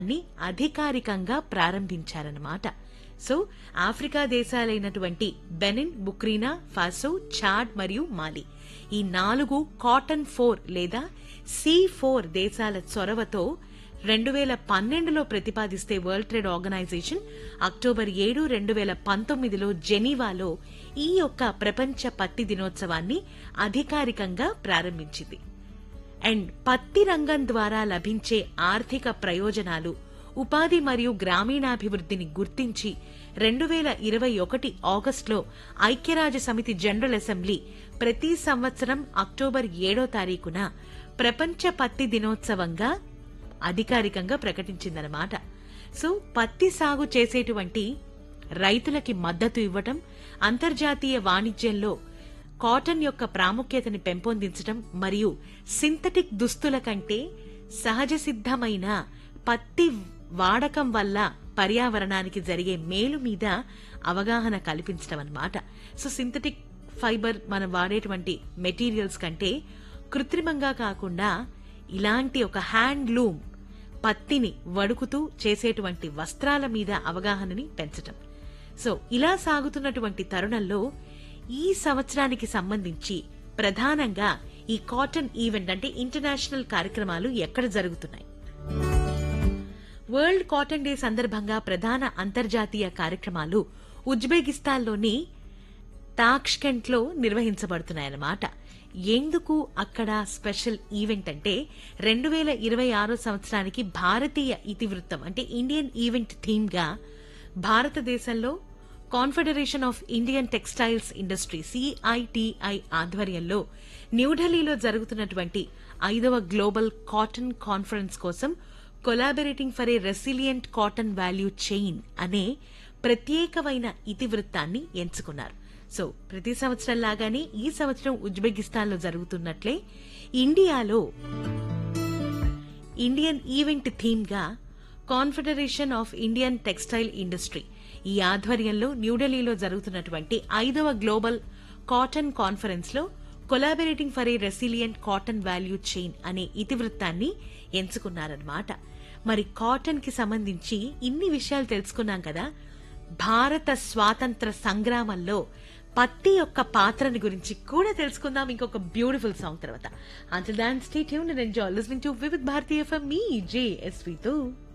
ని అధికారికంగా ప్రారంభించారన్నమాట సో ఆఫ్రికా దేశాలైనటువంటి బెనిన్ బుక్రీనా ఫాసో చాడ్ మరియు మాలి ఈ నాలుగు కాటన్ ఫోర్ లేదా సి ఫోర్ దేశాల చొరవతో రెండు వేల పన్నెండులో ప్రతిపాదిస్తే వరల్డ్ ట్రేడ్ ఆర్గనైజేషన్ అక్టోబర్ ఏడు రెండు వేల పంతొమ్మిదిలో జెనీవాలో ఈ యొక్క ప్రపంచ పత్తి దినోత్సవాన్ని అధికారికంగా ప్రారంభించింది అండ్ పత్తి రంగం ద్వారా లభించే ఆర్థిక ప్రయోజనాలు ఉపాధి మరియు గ్రామీణాభివృద్ధిని గుర్తించి రెండు వేల ఇరవై ఒకటి ఆగస్టులో ఐక్యరాజ్య సమితి జనరల్ అసెంబ్లీ ప్రతి సంవత్సరం అక్టోబర్ ఏడో తారీఖున ప్రపంచ పత్తి దినోత్సవంగా అధికారికంగా ప్రకటించిందనమాట సో పత్తి సాగు చేసేటువంటి రైతులకి మద్దతు ఇవ్వటం అంతర్జాతీయ వాణిజ్యంలో కాటన్ యొక్క ప్రాముఖ్యతని పెంపొందించటం మరియు సింథటిక్ దుస్తుల కంటే సహజ సిద్ధమైన పత్తి వాడకం వల్ల పర్యావరణానికి జరిగే మేలు మీద అవగాహన కల్పించడం అన్నమాట సో సింథటిక్ ఫైబర్ మనం వాడేటువంటి మెటీరియల్స్ కంటే కృత్రిమంగా కాకుండా ఇలాంటి ఒక హ్యాండ్లూమ్ పత్తిని వడుకుతూ చేసేటువంటి వస్త్రాల మీద అవగాహనని పెంచటం సో ఇలా సాగుతున్నటువంటి తరుణంలో ఈ సంవత్సరానికి సంబంధించి ప్రధానంగా ఈ కాటన్ ఈవెంట్ అంటే ఇంటర్నేషనల్ కార్యక్రమాలు ఎక్కడ జరుగుతున్నాయి వరల్డ్ కాటన్ డే సందర్భంగా ప్రధాన అంతర్జాతీయ కార్యక్రమాలు ఉజ్బెకిస్తాన్లోని తాష్కెంట్ లో నిర్వహించబడుతున్నాయన్నమాట ఎందుకు అక్కడ స్పెషల్ ఈవెంట్ అంటే రెండు వేల ఇరవై ఆరో సంవత్సరానికి భారతీయ ఇతివృత్తం అంటే ఇండియన్ ఈవెంట్ థీమ్ గా భారతదేశంలో Confederation of Indian Textiles Industry CITI ఆధ్వర్యంలో న్యూఢిల్లీలో జరుగుతున్నటువంటి ఐదవ గ్లోబల్ కాటన్ కాన్ఫరెన్స్ కోసం collaborating for a resilient cotton value chain అనే ప్రత్యేకమైన ఇతివృత్తాన్ని ఎంచుకున్నారు సో ప్రతి సంవత్సరం లాగానే ఈ సంవత్సరం ఉజ్బెకిస్తాన్ లో జరుగుతున్నట్లే ఇండియాలో ఇండియన్ ఈవెంట్ థీమ్ గా Confederation of Indian Textile Industry ఈ ఆధ్వర్యంలో న్యూఢిల్లీలో జరుగుతున్నటువంటి ఐదవ గ్లోబల్ కాటన్ కాన్ఫరెన్స్ లో collaborating for a resilient cotton value chain అనే ఇతివృత్తాన్ని ఎంచుకున్నారన్నమాట మరి కాటన్ కి సంబంధించి ఇన్ని విషయాలు తెలుసుకున్నాం కదా భారత స్వాతంత్ర సంగ్రామంలో పత్తి యొక్క పాత్రని గురించి కూడా తెలుసుకుందాం ఇంకొక బ్యూటిఫుల్ సాంగ్ తర్వాత until then stay tune and enjoy listening to Vividh Bharatiya FM మీ జేఎస్వితో